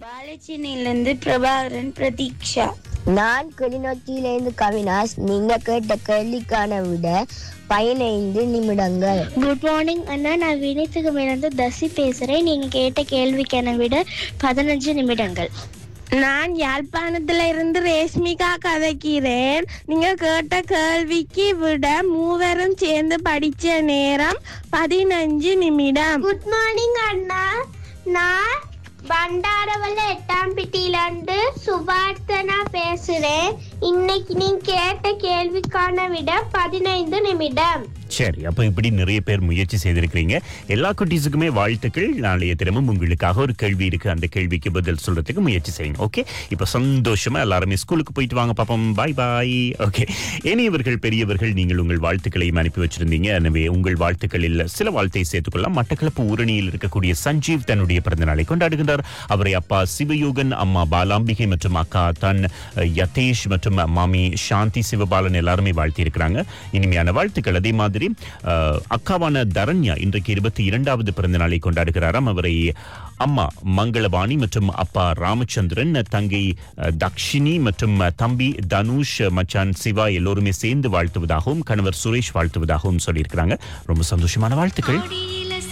பாலச்சினையிலிருந்து பிரபாகரன் பிரதீக்ஷா நான் கிளிநொச்சியிலிருந்து கவினாஸ் நீங்க கேட்ட கேள்விக்கான விட பதினைந்து நிமிடங்கள் குட் மார்னிங் அண்ணா நான் வினித்துக்கு தசி பேசுறேன் நீங்க கேட்ட கேள்விக்கான விட பதினஞ்சு நிமிடங்கள் நான் யாழ்ப்பாணத்துல இருந்து ரேஷ்மிகா கதைக்கிறேன் நீங்க கேட்ட கேள்விக்கு விட மூவரும் சேர்ந்து படிச்ச நேரம் பதினஞ்சு நிமிடம் குட் மார்னிங் அண்ணா நான் பண்டாரவல்ல எட்டாம் பிட்டியிலிருந்து சுபார்த்தனா பேசுறேன் இன்னைக்கு நீங்க கேட்ட கேள்விக்கான விட பதினைந்து நிமிடம் சரி அப்போ இப்படி நிறைய பேர் முயற்சி செய்திருக்கிறீங்க எல்லா குட்டீஸுக்குமே வாழ்த்துக்கள் நாளைய தினமும் உங்களுக்காக ஒரு கேள்வி இருக்கு அந்த கேள்விக்கு பதில் சொல்றதுக்கு முயற்சி செய்யுங்க ஓகே இப்போ சந்தோஷமா எல்லாருமே ஸ்கூலுக்கு போயிட்டு வாங்க பாப்போம் பாய் பாய் ஓகே இனியவர்கள் பெரியவர்கள் நீங்கள் உங்கள் வாழ்த்துக்களையும் அனுப்பி வச்சிருந்தீங்க எனவே உங்கள் வாழ்த்துக்களில் சில வாழ்த்தை சேர்த்துக்கொள்ளலாம் மட்டக்களப்பு ஊரணியில் இருக்கக்கூடிய சஞ்சீவ் தன்னுடைய பிறந்த நாளை கொண்டாடுகின்றார் அவரை அப்பா சிவயோகன் அம்மா பாலாம்பிகை மற்றும் அக்கா தன் யதேஷ் மற்றும் மாமி சாந்தி சிவபாலன் எல்லாருமே வாழ்த்தி இருக்கிறாங்க இனிமையான வாழ்த்துக்கள் அதே மாதிரி அஹ், அக்காவான தரண்யா இன்றைக்கு இருபத்தி இரண்டாவது பிறந்த நாளை கொண்டாடுகிறாராம் அவரை அம்மா மங்களவாணி மற்றும் அப்பா ராமச்சந்திரன் தங்கை அஹ், தக்ஷினி மற்றும் தம்பி தனுஷ் மச்சான் சிவா எல்லோருமே சேர்ந்து வாழ்த்துவதாகவும் கணவர் சுரேஷ் வாழ்த்துவதாகவும் சொல்லியிருக்கிறாங்க ரொம்ப சந்தோஷமான வாழ்த்துக்கள்